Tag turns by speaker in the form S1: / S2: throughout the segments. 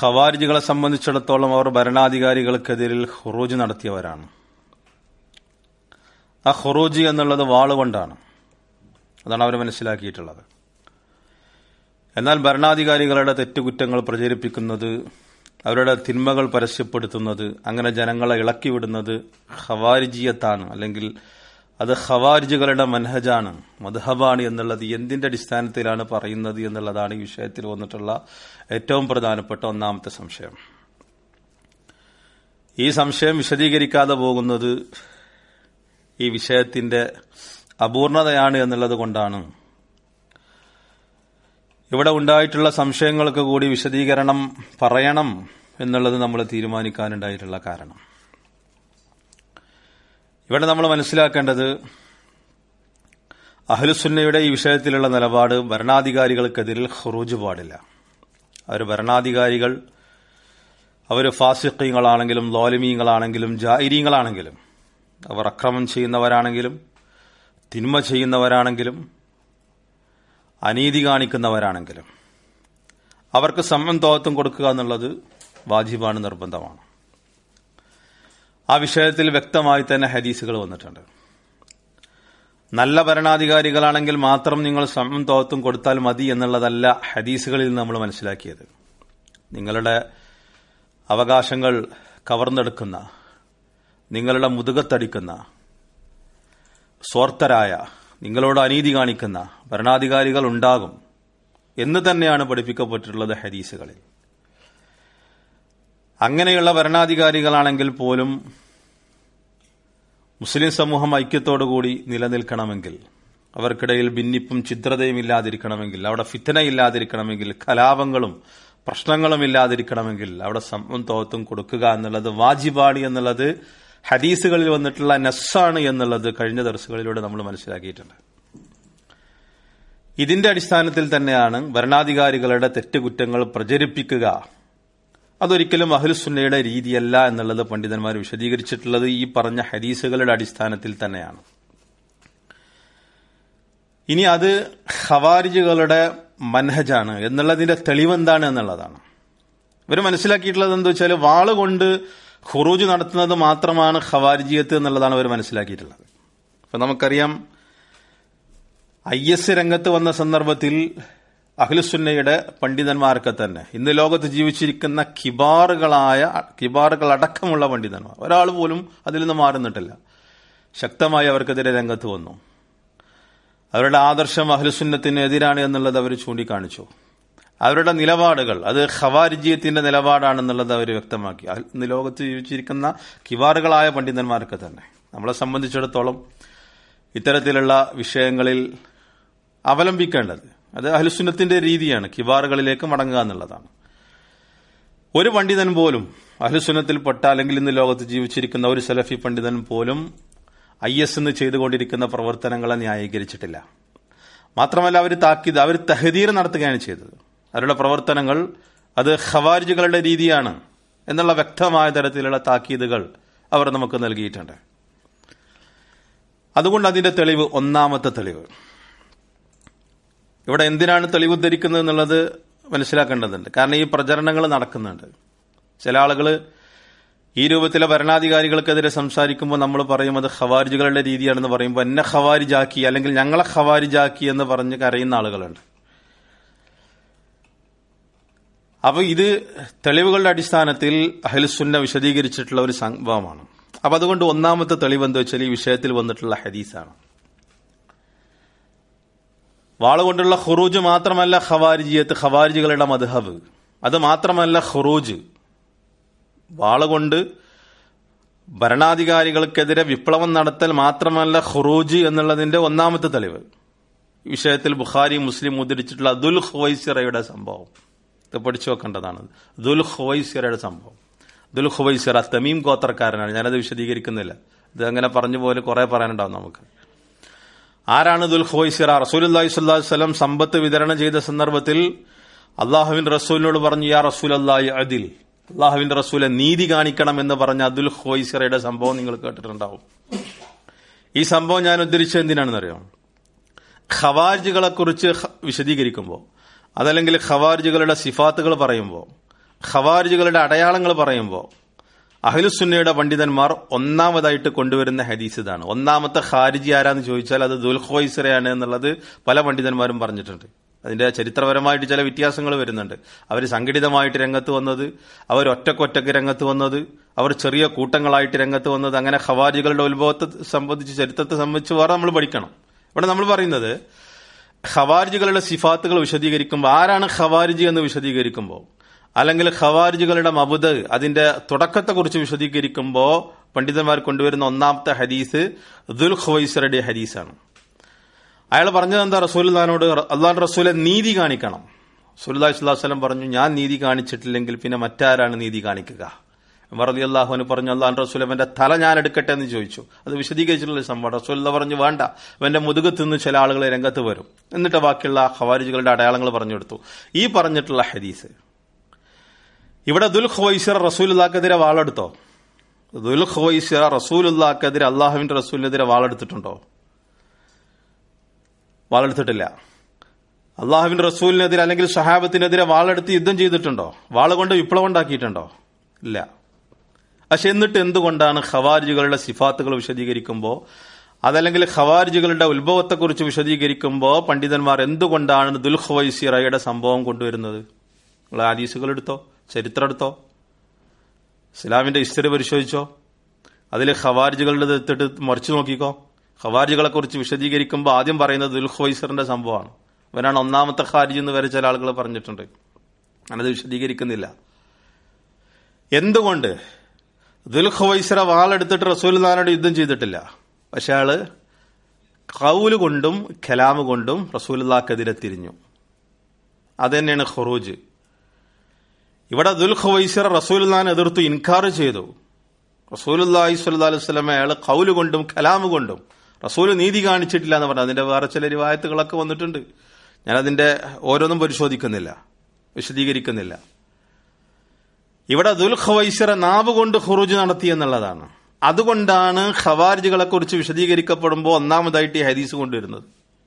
S1: ഖവാരിജികളെ സംബന്ധിച്ചിടത്തോളം അവർ ഭരണാധികാരികൾക്കെതിരിൽ ഹുറൂജ് നടത്തിയവരാണ് ആ ഹുറൂജ് എന്നുള്ളത് വാളുകൊണ്ടാണ് അതാണ് അവർ മനസ്സിലാക്കിയിട്ടുള്ളത് എന്നാൽ ഭരണാധികാരികളുടെ തെറ്റുകുറ്റങ്ങൾ പ്രചരിപ്പിക്കുന്നത് അവരുടെ തിന്മകൾ പരസ്യപ്പെടുത്തുന്നത് അങ്ങനെ ജനങ്ങളെ ഇളക്കിവിടുന്നത് ഖവാരിജിയത്താണ് അല്ലെങ്കിൽ അത് ഖവാരിജുകളുടെ മനഹജാണ് മധഹബാണ് എന്നുള്ളത് എന്തിന്റെ അടിസ്ഥാനത്തിലാണ് പറയുന്നത് എന്നുള്ളതാണ് ഈ വിഷയത്തിൽ വന്നിട്ടുള്ള ഏറ്റവും പ്രധാനപ്പെട്ട ഒന്നാമത്തെ സംശയം ഈ സംശയം വിശദീകരിക്കാതെ പോകുന്നത് ഈ വിഷയത്തിന്റെ അപൂർണതയാണ് എന്നുള്ളത് കൊണ്ടാണ് ഇവിടെ ഉണ്ടായിട്ടുള്ള സംശയങ്ങൾക്ക് കൂടി വിശദീകരണം പറയണം എന്നുള്ളത് നമ്മൾ തീരുമാനിക്കാനുണ്ടായിട്ടുള്ള കാരണം ഇവിടെ നമ്മൾ മനസ്സിലാക്കേണ്ടത് അഹ്ലുസുന്നയുടെ ഈ വിഷയത്തിലുള്ള നിലപാട് ഭരണാധികാരികൾക്കെതിരിൽ ഖുറൂജ് പാടില്ല അവർ ഭരണാധികാരികൾ അവർ ഫാസിഖീങ്ങളാണെങ്കിലും ലോലിമീങ്ങളാണെങ്കിലും ജായിരീങ്ങളാണെങ്കിലും അവർ അക്രമം ചെയ്യുന്നവരാണെങ്കിലും തിന്മ ചെയ്യുന്നവരാണെങ്കിലും അനീതി കാണിക്കുന്നവരാണെങ്കിലും അവർക്ക് സമ്മന്തോത്വം കൊടുക്കുക എന്നുള്ളത് വാജിബാണ് നിർബന്ധമാണ് ആ വിഷയത്തിൽ വ്യക്തമായി തന്നെ ഹദീസുകൾ വന്നിട്ടുണ്ട് നല്ല ഭരണാധികാരികളാണെങ്കിൽ മാത്രം നിങ്ങൾ സമ്മന്തോത്വം കൊടുത്താൽ മതി എന്നുള്ളതല്ല ഹദീസുകളിൽ നിന്ന് നമ്മൾ മനസ്സിലാക്കിയത് നിങ്ങളുടെ അവകാശങ്ങൾ കവർന്നെടുക്കുന്ന നിങ്ങളുടെ മുതുകത്തടിക്കുന്ന സ്വാർത്ഥരായ നിങ്ങളോട് അനീതി കാണിക്കുന്ന ഭരണാധികാരികൾ ഉണ്ടാകും എന്ന് തന്നെയാണ് പഠിപ്പിക്കപ്പെട്ടിട്ടുള്ളത് ഹദീസുകളിൽ അങ്ങനെയുള്ള ഭരണാധികാരികളാണെങ്കിൽ പോലും മുസ്ലിം സമൂഹം ഐക്യത്തോടുകൂടി നിലനിൽക്കണമെങ്കിൽ അവർക്കിടയിൽ ഭിന്നിപ്പും ഛിദ്രതയും ഇല്ലാതിരിക്കണമെങ്കിൽ അവിടെ ഫിത്തന ഇല്ലാതിരിക്കണമെങ്കിൽ കലാപങ്ങളും പ്രശ്നങ്ങളും ഇല്ലാതിരിക്കണമെങ്കിൽ അവിടെ സമ്മതത്വം കൊടുക്കുക എന്നുള്ളത് വാജിബാണ് എന്നുള്ളത് ഹദീസുകളിൽ വന്നിട്ടുള്ള നസ്സാണ് എന്നുള്ളത് കഴിഞ്ഞ ദിവസങ്ങളിലൂടെ നമ്മൾ മനസ്സിലാക്കിയിട്ടുണ്ട് ഇതിന്റെ അടിസ്ഥാനത്തിൽ തന്നെയാണ് ഭരണാധികാരികളുടെ തെറ്റുകുറ്റങ്ങൾ പ്രചരിപ്പിക്കുക അതൊരിക്കലും അഹ്ലുസുന്നയുടെ രീതിയല്ല എന്നുള്ളത് പണ്ഡിതന്മാർ വിശദീകരിച്ചിട്ടുള്ളത് ഈ പറഞ്ഞ ഹദീസുകളുടെ അടിസ്ഥാനത്തിൽ തന്നെയാണ് ഇനി അത് ഖവാരിജുകളുടെ മൻഹജാണ് എന്നുള്ളതിന്റെ തെളിവെന്താണ് എന്നുള്ളതാണ് ഇവർ മനസ്സിലാക്കിയിട്ടുള്ളത് എന്താ വെച്ചാൽ വാളുകൊണ്ട് ഖുറൂജ് നടത്തുന്നത് മാത്രമാണ് ഖവാരിജിയത്ത് എന്നുള്ളതാണ് അവർ മനസ്സിലാക്കിയിട്ടുള്ളത് അപ്പൊ നമുക്കറിയാം ഐ എസ് രംഗത്ത് വന്ന സന്ദർഭത്തിൽ അഖിലുസുന്നയുടെ പണ്ഡിതന്മാർക്ക് തന്നെ ഇന്ന് ലോകത്ത് ജീവിച്ചിരിക്കുന്ന കിബാറുകളായ കിബാറുകൾ അടക്കമുള്ള പണ്ഡിതന്മാർ ഒരാൾ പോലും അതിൽ നിന്ന് മാറുന്നിട്ടില്ല ശക്തമായി അവർക്കെതിരെ രംഗത്ത് വന്നു അവരുടെ ആദർശം അഹ്ലുസുന്നത്തിന് എതിരാണ് എന്നുള്ളത് അവർ ചൂണ്ടിക്കാണിച്ചു അവരുടെ നിലപാടുകൾ അത് ഖവാരിജിയത്തിന്റെ നിലപാടാണെന്നുള്ളത് അവർ വ്യക്തമാക്കി ഇന്ന് ലോകത്ത് ജീവിച്ചിരിക്കുന്ന കിവാറുകളായ പണ്ഡിതന്മാർക്ക് തന്നെ നമ്മളെ സംബന്ധിച്ചിടത്തോളം ഇത്തരത്തിലുള്ള വിഷയങ്ങളിൽ അവലംബിക്കേണ്ടത് അത് അഹ്ലുസുന്നത്തിന്റെ രീതിയാണ് കിബാറുകളിലേക്ക് മടങ്ങുക എന്നുള്ളതാണ് ഒരു പണ്ഡിതൻ പോലും അഹ്ലുസുന്നത്തിൽപ്പെട്ട അല്ലെങ്കിൽ ഇന്ന് ലോകത്ത് ജീവിച്ചിരിക്കുന്ന ഒരു സലഫി പണ്ഡിതൻ പോലും ഐ എസ് എന്ന് ചെയ്തുകൊണ്ടിരിക്കുന്ന പ്രവർത്തനങ്ങളെ ന്യായീകരിച്ചിട്ടില്ല മാത്രമല്ല അവർ താക്കീത് അവർ തഹദീർ നടത്തുകയാണ് ചെയ്തത് അവരുടെ പ്രവർത്തനങ്ങൾ അത് ഖവാരിജുകളുടെ രീതിയാണ് എന്നുള്ള വ്യക്തമായ തരത്തിലുള്ള താക്കീതുകൾ അവർ നമുക്ക് നൽകിയിട്ടുണ്ട് അതുകൊണ്ട് അതിന്റെ തെളിവ് ഒന്നാമത്തെ തെളിവ് ഇവിടെ എന്തിനാണ് തെളിവ് ഉദ്ധരിക്കുന്നത് എന്നുള്ളത് മനസ്സിലാക്കേണ്ടതുണ്ട് കാരണം ഈ പ്രചരണങ്ങൾ നടക്കുന്നുണ്ട് ചില ആളുകൾ ഈ രൂപത്തിലെ ഭരണാധികാരികൾക്കെതിരെ സംസാരിക്കുമ്പോൾ നമ്മൾ പറയും അത് ഖവാരിജുകളുടെ രീതിയാണെന്ന് പറയുമ്പോൾ എന്നെ ഖവാരിജാക്കി അല്ലെങ്കിൽ ഞങ്ങളെ ഖവാരിജാക്കി എന്ന് പറഞ്ഞ് കരയുന്ന ആളുകളുണ്ട് അപ്പൊ ഇത് തെളിവുകളുടെ അടിസ്ഥാനത്തിൽ അഹ്ലുസുന്ന വിശദീകരിച്ചിട്ടുള്ള ഒരു സംഭവമാണ് അപ്പൊ അതുകൊണ്ട് ഒന്നാമത്തെ തെളിവ് എന്താ വെച്ചാൽ ഈ വിഷയത്തിൽ വന്നിട്ടുള്ള ഹദീസാണ് വാളുകൊണ്ടുള്ള ഖുറൂജ് മാത്രമല്ല ഖവാരിജിയത്ത് ഖവാരിജികളുടെ മദ്ഹബ് അത് മാത്രമല്ല ഖുറൂജ് വാളുകൊണ്ട് ഭരണാധികാരികൾക്കെതിരെ വിപ്ലവം നടത്തൽ മാത്രമല്ല ഖുറൂജ് എന്നുള്ളതിന്റെ ഒന്നാമത്തെ തെളിവ് വിഷയത്തിൽ ബുഖാരി മുസ്ലിം ഉദ്ധരിച്ചിട്ടുള്ള ദുൽ ഖുവൈസിറയുടെ സംഭവം ഇത് പഠിച്ചു വെക്കേണ്ടതാണ് ദുൽ ഖുവൈസിറയുടെ സംഭവം ദുൽ ഖുവൈസിറ തമീം ഗോത്രക്കാരനാണ് ഞാനത് വിശദീകരിക്കുന്നില്ല ഇത് അങ്ങനെ പറഞ്ഞു പോലെ കുറെ പറയാനുണ്ടാവും നമുക്ക് ആരാണ് ദുൽ ഖുവൈസിറ റസൂലി സ്വല്ലി വല്ലം സമ്പത്ത് വിതരണം ചെയ്ത സന്ദർഭത്തിൽ അള്ളാഹുവിൻ റസൂലിനോട് പറഞ്ഞു യാ റസൂൽ അള്ളാഹി അദിൽ അള്ളാഹുവിന്റെ റസൂലെ നീതി കാണിക്കണം എന്ന് പറഞ്ഞ അബ്ദുൽ ഖുവൈസിറയുടെ സംഭവം നിങ്ങൾ കേട്ടിട്ടുണ്ടാവും ഈ സംഭവം ഞാൻ ഉദ്ധരിച്ചത് എന്തിനാണെന്നറിയാം ഖവാരിജുകളെ കുറിച്ച് വിശദീകരിക്കുമ്പോൾ അതല്ലെങ്കിൽ ഖവാരിജുകളുടെ സിഫാത്തുകൾ പറയുമ്പോൾ ഖവാരിജുകളുടെ അടയാളങ്ങൾ പറയുമ്പോൾ അഹ്ലുസുന്നയുടെ പണ്ഡിതന്മാർ ഒന്നാമതായിട്ട് കൊണ്ടുവരുന്ന ഹദീസ് ഇതാണ് ഒന്നാമത്തെ ഖാരിജി ആരാന്ന് ചോദിച്ചാൽ അത് ദുൽഖോയിസറയാണ് എന്നുള്ളത് പല പണ്ഡിതന്മാരും പറഞ്ഞിട്ടുണ്ട് അതിന്റെ ചരിത്രപരമായിട്ട് ചില വ്യത്യാസങ്ങൾ വരുന്നുണ്ട് അവർ സംഘടിതമായിട്ട് രംഗത്ത് വന്നത് അവർ ഒറ്റക്കൊറ്റക്ക് രംഗത്ത് വന്നത് അവർ ചെറിയ കൂട്ടങ്ങളായിട്ട് രംഗത്ത് വന്നത് അങ്ങനെ ഖവാരികളുടെ ഉത്ഭവത്തെ സംബന്ധിച്ച് ചരിത്രത്തെ സംബന്ധിച്ച് വേറെ നമ്മൾ പഠിക്കണം ഇവിടെ നമ്മൾ പറയുന്നത് ഖവാരിജുകളുടെ സിഫാത്തുകൾ വിശദീകരിക്കുമ്പോൾ ആരാണ് ഖവാരിജി എന്ന് വിശദീകരിക്കുമ്പോൾ അല്ലെങ്കിൽ ഖവാരിജുകളുടെ മബുദ് അതിന്റെ തുടക്കത്തെക്കുറിച്ച് വിശദീകരിക്കുമ്പോൾ പണ്ഡിതന്മാർ കൊണ്ടുവരുന്ന ഒന്നാമത്തെ ഹദീസ് ദുൽ ഖുവൈസറുടെ ഹദീസാണ് അയാൾ പറഞ്ഞത് എന്താ റസൂൽദാനോട് അള്ളാഹ് റസൂലെ നീതി കാണിക്കണം സുല്ലാഹി സ്വലാസ്ലം പറഞ്ഞു ഞാൻ നീതി കാണിച്ചിട്ടില്ലെങ്കിൽ പിന്നെ മറ്റാരാണ് നീതി കാണിക്കുക മറലി അള്ളാഹുവിന് പറഞ്ഞു അള്ളാഹ് റസൂൽ അവന്റെ തല ഞാൻ എടുക്കട്ടെ എന്ന് ചോദിച്ചു അത് വിശദീകരിച്ചിട്ടുള്ള സംഭവം റസൂൽ പറഞ്ഞു വേണ്ട അവന്റെ മുതുകത്ത് നിന്ന് ചില ആളുകൾ രംഗത്ത് വരും എന്നിട്ട് ബാക്കിയുള്ള ഖവാരിജുകളുടെ അടയാളങ്ങൾ പറഞ്ഞു കൊടുത്തു ഈ പറഞ്ഞിട്ടുള്ള ഹദീസ് ഇവിടെ ദുൽ ഖുവൈസിർ റസൂലുല്ലാക്കെതിരെ വാളെടുത്തോ ദുൽ ഖുവൈസിർ റസൂലുല്ലാക്കെതിരെ അള്ളാഹുവിന്റെ റസൂലിനെതിരെ വാളെടുത്തിട്ടുണ്ടോ വാളെടുത്തിട്ടില്ല അള്ളാഹുവിന്റെ റസൂലിനെതിരെ അല്ലെങ്കിൽ സഹാബത്തിനെതിരെ വാളെടുത്ത് യുദ്ധം ചെയ്തിട്ടുണ്ടോ വാള് കൊണ്ട് വിപ്ലവം ഉണ്ടാക്കിയിട്ടുണ്ടോ ഇല്ല പക്ഷെ എന്നിട്ട് എന്തുകൊണ്ടാണ് ഖവാരിജുകളുടെ സിഫാത്തുകൾ വിശദീകരിക്കുമ്പോൾ അതല്ലെങ്കിൽ ഖവാരിജുകളുടെ ഉത്ഭവത്തെക്കുറിച്ച് വിശദീകരിക്കുമ്പോൾ പണ്ഡിതന്മാർ എന്തുകൊണ്ടാണ് ദുൽഖുവൈസിറയുടെ സംഭവം കൊണ്ടുവരുന്നത് നിങ്ങൾ ആദീസുകൾ എടുത്തോ ചരിത്രം എടുത്തോ ഇസ്ലാമിന്റെ ഹിസ്റ്ററി പരിശോധിച്ചോ അതിൽ ഖവാരിജുകളുടെ എടുത്തിട്ട് മറിച്ചു നോക്കിക്കോ ഖവാരിജുകളെ കുറിച്ച് വിശദീകരിക്കുമ്പോൾ ആദ്യം പറയുന്നത് ദുൽഖുവൈസറിന്റെ സംഭവമാണ് ഇവനാണ് ഒന്നാമത്തെ ഖാരിജ് എന്ന് വരെ ചില ആളുകൾ പറഞ്ഞിട്ടുണ്ട് ഞാനത് വിശദീകരിക്കുന്നില്ല എന്തുകൊണ്ട് ദുൽഖുവൈസറ വാളെടുത്തിട്ട് റസൂൽദാനോട് യുദ്ധം ചെയ്തിട്ടില്ല പക്ഷെ അയാള് കൗല് കൊണ്ടും ഖലാമ് കൊണ്ടും റസൂലുല്ലാക്കെതിരെ തിരിഞ്ഞു അതുതന്നെയാണ് ഖുറൂജ് ഇവിടെ ദുൽഖുവൈസർ റസൂലുല്ലാൻ എതിർത്തു ഇൻകാർ ചെയ്തു റസൂലുല്ലാഹി സ്വല്ലാ അലൈഹി സ്വലമ അയാൾ കൗല് കൊണ്ടും കലാമ് കൊണ്ടും റസൂൽ നീതി കാണിച്ചിട്ടില്ല എന്ന് പറഞ്ഞു അതിന്റെ വേറെ ചില റിവായത്തുകളൊക്കെ വന്നിട്ടുണ്ട് ഞാനതിന്റെ ഓരോന്നും പരിശോധിക്കുന്നില്ല വിശദീകരിക്കുന്നില്ല ഇവിടെ ദുൽഖവൈസറ നാവ് കൊണ്ട് ഖുറൂജ് നടത്തി എന്നുള്ളതാണ് അതുകൊണ്ടാണ് ഖവാരിജുകളെ കുറിച്ച് വിശദീകരിക്കപ്പെടുമ്പോൾ ഒന്നാമതായിട്ട് ഈ ഹദീസ് കൊണ്ടുവരുന്നത്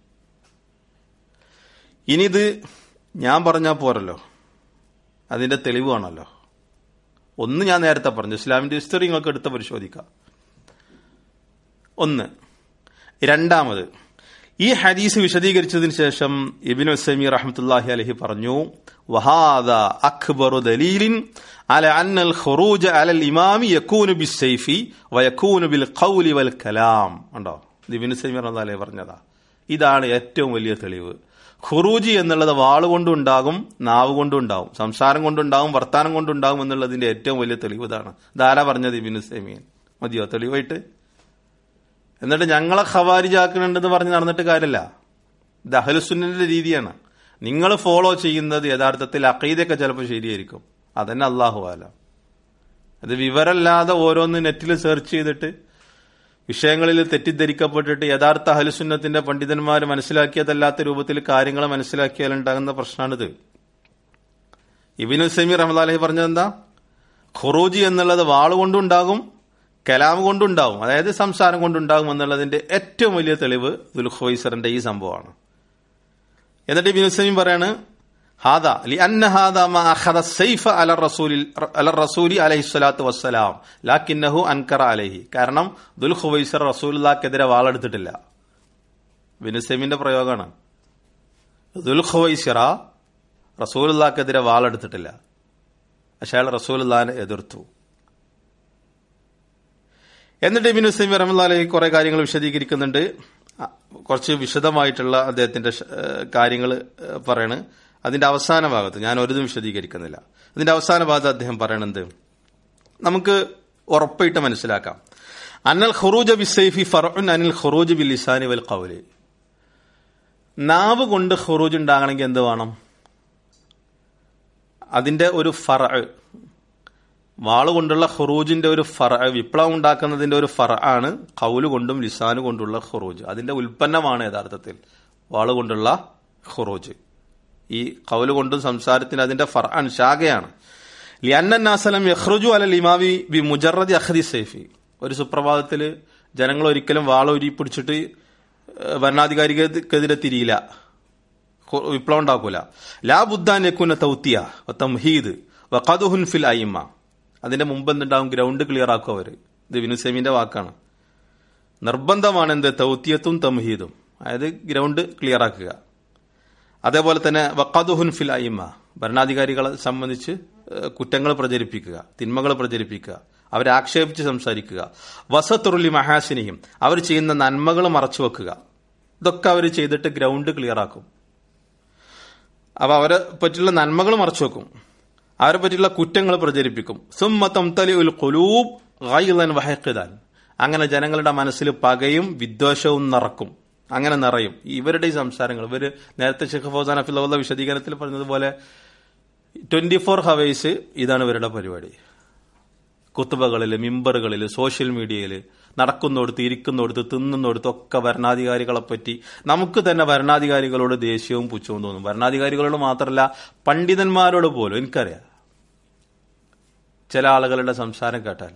S1: ഇനിയിത് ഞാൻ പറഞ്ഞാൽ പോരല്ലോ അതിന്റെ തെളിവാണല്ലോ ഒന്ന് ഞാൻ നേരത്തെ പറഞ്ഞു ഇസ്ലാമിന്റെ ഹിസ്റ്ററി നിങ്ങൾക്ക് എടുത്ത് പരിശോധിക്കാം ഒന്ന് രണ്ടാമത് ഈ ഹദീസ് വിശദീകരിച്ചതിന് ശേഷം ഇബിൻ ഉസൈമി റഹ്മത്തുല്ലാഹി അലഹി പറഞ്ഞു വഹാദ അക്ബറു ദലീലിൻ അല അന്നൽ ഖുറൂജ അലൽ ഇമാമി യക്കൂനു ബിസ്സൈഫി വയക്കൂനു ബിൽ ഖൗലി വൽ കലാം ഉണ്ടോ ഇബിൻ ഉസൈമി റഹ്മത്തുള്ളാഹി പറഞ്ഞതാ ഇതാണ് ഏറ്റവും വലിയ തെളിവ് ഖുറൂജി എന്നുള്ളത് വാളുകൊണ്ടും ഉണ്ടാകും നാവ് കൊണ്ടും ഉണ്ടാവും സംസാരം കൊണ്ടുണ്ടാവും വർത്താനം കൊണ്ടുണ്ടാവും എന്നുള്ളതിന്റെ ഏറ്റവും വലിയ തെളിവ് ഇതാണ് ധാരാ പറഞ്ഞത് ഇബിൻ ഉസൈമീൻ മതിയോ തെളിവായിട്ട് എന്നിട്ട് ഞങ്ങളെ ഖവാരിജാക്കുന്നുണ്ടെന്ന് പറഞ്ഞ് നടന്നിട്ട് കാര്യമില്ല ഇത് അഹലുസുന്നിന്റെ രീതിയാണ് നിങ്ങൾ ഫോളോ ചെയ്യുന്നത് യഥാർത്ഥത്തിൽ അക്കീദൊക്കെ ചിലപ്പോൾ ശരിയായിരിക്കും അതന്നെ അള്ളാഹു ആല അത് വിവരല്ലാതെ ഓരോന്ന് നെറ്റിൽ സെർച്ച് ചെയ്തിട്ട് വിഷയങ്ങളിൽ തെറ്റിദ്ധരിക്കപ്പെട്ടിട്ട് യഥാർത്ഥ അഹലുസുന്നത്തിന്റെ പണ്ഡിതന്മാർ മനസ്സിലാക്കിയതല്ലാത്ത രൂപത്തിൽ കാര്യങ്ങൾ മനസ്സിലാക്കിയാൽ ഉണ്ടാകുന്ന പ്രശ്നമാണിത് ഇബിൻ സമീർ റഹ്മദ് അലഹി പറഞ്ഞതെന്താ ഖുറൂജി എന്നുള്ളത് വാളുകൊണ്ടുണ്ടാകും കലാം കൊണ്ടുണ്ടാവും അതായത് സംസാരം കൊണ്ടുണ്ടാകും എന്നുള്ളതിന്റെ ഏറ്റവും വലിയ തെളിവ് ദുൽഖോയിസറിന്റെ ഈ സംഭവമാണ് എന്നിട്ട് ഇബിൻ ഉസൈമീൻ പറയാണ് ഹാദ ലി അന്ന ഹാദ മാ അഖദ സൈഫ അല റസൂലിൽ അല റസൂലി അലൈഹി സ്വലാത്തു വസ്സലാം ലാക്കിന്നഹു അൻകറ അലൈഹി കാരണം ദുൽഖുവൈസർ റസൂലുള്ളാക്കെതിരെ വാളെടുത്തിട്ടില്ല ഇബിൻ ഉസൈമിന്റെ പ്രയോഗമാണ് ദുൽഖുവൈസിറ റസൂലുള്ളാക്കെതിരെ വാളെടുത്തിട്ടില്ല പക്ഷേ അയാൾ റസൂലുള്ളാനെ എതിർത്തു എന്നിട്ട് ഇബിൻ ഉസൈമി റഹ്മല്ലാലി കുറെ കാര്യങ്ങൾ വിശദീകരിക്കുന്നുണ്ട് കുറച്ച് വിശദമായിട്ടുള്ള അദ്ദേഹത്തിന്റെ കാര്യങ്ങൾ പറയണ് അതിന്റെ അവസാന ഭാഗത്ത് ഞാൻ ഒരു വിശദീകരിക്കുന്നില്ല അതിന്റെ അവസാന ഭാഗത്ത് അദ്ദേഹം പറയണത് നമുക്ക് ഉറപ്പായിട്ട് മനസ്സിലാക്കാം അന്നൽ ഖുറൂജ ബിസൈഫി ഫറുൻ അനിൽ ഖുറൂജ് ബിൽ ലിസാനി വൽ ഖൗലി നാവ് കൊണ്ട് ഖുറൂജ് ഉണ്ടാകണമെങ്കിൽ എന്ത് വേണം അതിന്റെ ഒരു ഫറ വാള് കൊണ്ടുള്ള ഖുറൂജിന്റെ ഒരു ഫറ വിപ്ലവം ഉണ്ടാക്കുന്നതിന്റെ ഒരു ഫറ ആണ് കൗല് കൊണ്ടും ലിസാന് കൊണ്ടുള്ള ഖുറൂജ് അതിന്റെ ഉൽപ്പന്നമാണ് യഥാർത്ഥത്തിൽ വാള് കൊണ്ടുള്ള ഖുറൂജ് ഈ കൗല് കൊണ്ടും സംസാരത്തിന് അതിന്റെ ഫർ അൻ ശാഖയാണ് ലിയന്നാസലം യഹ്റുജു അലൽ ഇമാവി ബി മുജറദി അഖദി സൈഫി ഒരു സുപ്രഭാതത്തില് ജനങ്ങൾ ഒരിക്കലും വാള ഉരി പിടിച്ചിട്ട് ഭരണാധികാരിക്കെതിരെ തിരിയില്ല വിപ്ലവം ഉണ്ടാക്കൂല ലാ ബുദ്ധാൻ യക്കുന തൗത്തിയ തംഹീദ് വഖാദുഹുൻ ഫിൽ അയിമ അതിന്റെ മുമ്പ് എന്തുണ്ടാവും ഗ്രൗണ്ട് ക്ലിയർ ആക്കും അവർ ഇത് വിനുസെമിന്റെ വാക്കാണ് നിർബന്ധമാണ് എന്ത് തൗത്തിയത്തും തംഹീദും അതായത് ഗ്രൗണ്ട് ക്ലിയർ ആക്കുക അതേപോലെ തന്നെ വഖാദുഹുൻ ഫിൽ അയിമ ഭരണാധികാരികളെ സംബന്ധിച്ച് കുറ്റങ്ങൾ പ്രചരിപ്പിക്കുക തിന്മകൾ പ്രചരിപ്പിക്കുക അവരെ ആക്ഷേപിച്ച് സംസാരിക്കുക വസത്തുറുലി മഹാസിനിയും അവർ ചെയ്യുന്ന നന്മകൾ മറച്ചു വെക്കുക ഇതൊക്കെ അവർ ചെയ്തിട്ട് ഗ്രൗണ്ട് ക്ലിയർ ആക്കും അപ്പൊ അവരെ പറ്റിയുള്ള നന്മകൾ മറച്ചു വെക്കും അവരെ പറ്റിയുള്ള കുറ്റങ്ങൾ പ്രചരിപ്പിക്കും സുമ്മത്തം തലി ഉൽ കുലൂബ് ഗൈലൻ വഹക്കിദാൻ അങ്ങനെ ജനങ്ങളുടെ മനസ്സിൽ പകയും വിദ്വേഷവും നിറക്കും അങ്ങനെ നിറയും ഇവരുടെ ഈ സംസാരങ്ങൾ ഇവര് നേരത്തെ ഷെഖ് ഫൗസാൻ അഫിള്ള വിശദീകരണത്തിൽ പറഞ്ഞതുപോലെ ട്വന്റി ഫോർ ഹവേഴ്സ് ഇതാണ് ഇവരുടെ പരിപാടി കുത്തുബകളിൽ മിമ്പറുകളിൽ സോഷ്യൽ മീഡിയയിൽ നടക്കുന്നിടത്ത് ഇരിക്കുന്നിടത്ത് തിന്നുന്നിടത്ത് ഒക്കെ ഭരണാധികാരികളെ പറ്റി നമുക്ക് തന്നെ ഭരണാധികാരികളോട് ദേഷ്യവും പുച്ഛവും തോന്നും ഭരണാധികാരികളോട് മാത്രമല്ല പണ്ഡിതന്മാരോട് പോലും എനിക്കറിയാം ചില ആളുകളുടെ സംസാരം കേട്ടാൽ